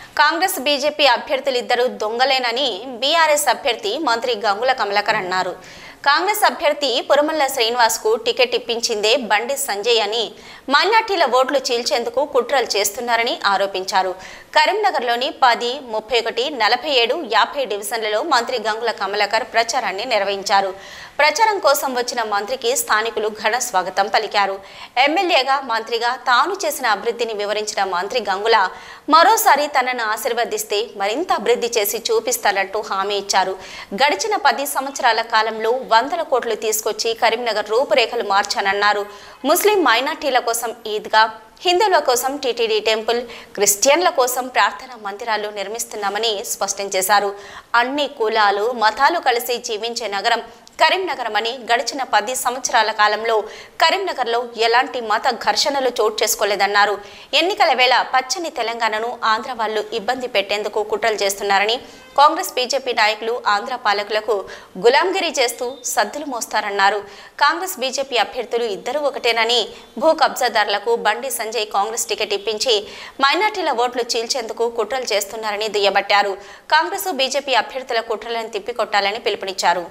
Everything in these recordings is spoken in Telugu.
కాంగ్రెస్ బీజేపీ అభ్యర్థులిద్దరూ దొంగలేనని బీఆర్ఎస్ అభ్యర్థి మంత్రి గంగుల కమలాకర్ అన్నారు కాంగ్రెస్ అభ్యర్థి పురమల్ల శ్రీనివాస్కు టికెట్ ఇప్పించిందే బండి సంజయ్ అని మైనార్టీల ఓట్లు చీల్చేందుకు కుట్రలు చేస్తున్నారని ఆరోపించారు కరీంనగర్లోని పది ముప్పై ఒకటి నలభై ఏడు యాభై డివిజన్లలో మంత్రి గంగుల కమలాకర్ ప్రచారాన్ని నిర్వహించారు ప్రచారం కోసం వచ్చిన మంత్రికి స్థానికులు ఘన స్వాగతం పలికారు ఎమ్మెల్యేగా మంత్రిగా తాను చేసిన అభివృద్ధిని వివరించిన మంత్రి గంగుల మరోసారి తనను ఆశీర్వదిస్తే మరింత అభివృద్ధి చేసి చూపిస్తానంటూ హామీ ఇచ్చారు గడిచిన పది సంవత్సరాల కాలంలో వందల కోట్లు తీసుకొచ్చి కరీంనగర్ రూపురేఖలు మార్చానన్నారు ముస్లిం మైనార్టీల కోసం ఈద్గా హిందువుల కోసం టీటీడీ టెంపుల్ క్రిస్టియన్ల కోసం ప్రార్థనా మందిరాలు నిర్మిస్తున్నామని స్పష్టం చేశారు అన్ని కులాలు మతాలు కలిసి జీవించే నగరం కరీంనగరం అని గడిచిన పది సంవత్సరాల కాలంలో కరీంనగర్లో ఎలాంటి మత ఘర్షణలు చోటు చేసుకోలేదన్నారు ఎన్నికల వేళ పచ్చని తెలంగాణను ఆంధ్ర వాళ్ళు ఇబ్బంది పెట్టేందుకు కుట్రలు చేస్తున్నారని కాంగ్రెస్ బీజేపీ నాయకులు ఆంధ్ర పాలకులకు గులాంగిరి చేస్తూ సద్దులు మోస్తారన్నారు కాంగ్రెస్ బీజేపీ అభ్యర్థులు ఇద్దరు ఒకటేనని భూ కబ్జాదారులకు బండి సంజయ్ కాంగ్రెస్ టికెట్ ఇప్పించి మైనార్టీల ఓట్లు చీల్చేందుకు కుట్రలు చేస్తున్నారని దుయ్యబట్టారు కాంగ్రెస్ బీజేపీ అభ్యర్థుల కుట్రలను తిప్పికొట్టాలని పిలుపునిచ్చారు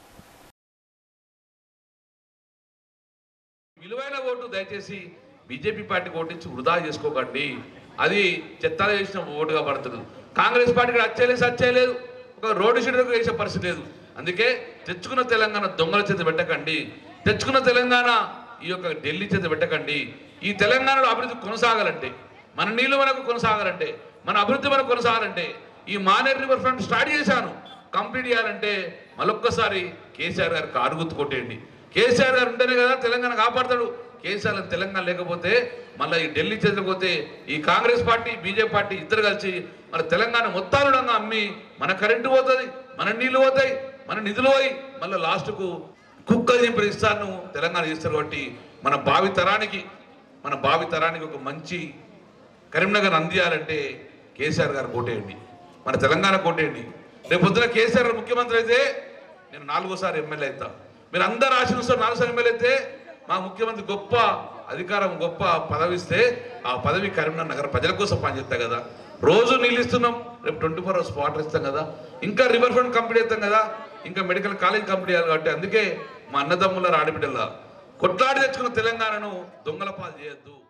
విలువైన ఓటు దయచేసి బీజేపీ పార్టీకి ఓటించి వృధా చేసుకోకండి అది చెత్తాల చేసిన ఓటుగా పడుతుంది కాంగ్రెస్ పార్టీకి అచ్చేలేదు సచ్చేయలేదు ఒక రోడ్డు షీడర్కు వేసే పరిస్థితి లేదు అందుకే తెచ్చుకున్న తెలంగాణ దొంగల చేత పెట్టకండి తెచ్చుకున్న తెలంగాణ ఈ యొక్క ఢిల్లీ చేత పెట్టకండి ఈ తెలంగాణలో అభివృద్ధి కొనసాగాలంటే మన నీళ్లు మనకు కొనసాగాలంటే మన అభివృద్ధి మనకు కొనసాగాలంటే ఈ మానేర్ రివర్ ఫ్రంట్ స్టార్ట్ చేశాను కంప్లీట్ చేయాలంటే మరొక్కసారి కేసీఆర్ గారికి అరుగుతు కొట్టేయండి కేసీఆర్ గారు ఉంటేనే కదా తెలంగాణ కాపాడతాడు కేసీఆర్ గారు తెలంగాణ లేకపోతే మళ్ళీ ఈ ఢిల్లీ చేతకపోతే ఈ కాంగ్రెస్ పార్టీ బీజేపీ పార్టీ ఇద్దరు కలిసి మన తెలంగాణ మొత్తానుడంగా అమ్మి మన కరెంటు పోతుంది మన నీళ్లు పోతాయి మన నిధులు పోయి మళ్ళీ లాస్ట్కు కుక్క దింపిన ఇస్తాను తెలంగాణ చేస్తారు కాబట్టి మన భావి తరానికి మన భావి తరానికి ఒక మంచి కరీంనగర్ అందియాలంటే కేసీఆర్ గారు కోటేయండి మన తెలంగాణ కోటేయండి రేపు పొద్దున కేసీఆర్ గారు ముఖ్యమంత్రి అయితే నేను నాలుగోసారి ఎమ్మెల్యే అవుతా మీరు అందరు ఆశీర్వస్తారు నాలుగోసారి ఎమ్మెల్యే అయితే మా ముఖ్యమంత్రి గొప్ప అధికారం గొప్ప పదవి ఇస్తే ఆ పదవి కరీంనగర్ నగర ప్రజల కోసం పనిచేస్తా కదా రోజు నీళ్ళు ఇస్తున్నాం రేపు ట్వంటీ ఫోర్ అవర్స్ వాటర్ ఇస్తాం కదా ఇంకా రివర్ ఫ్రంట్ కంప్లీట్ చేస్తాం కదా ఇంకా మెడికల్ కాలేజ్ కంప్లీట్ చేయాలి కాబట్టి అందుకే మా అన్నదమ్ముల ఆడబిడ్డల కొట్లాడి తెచ్చుకున్న తెలంగాణను దొంగల పాలు చేయొద్దు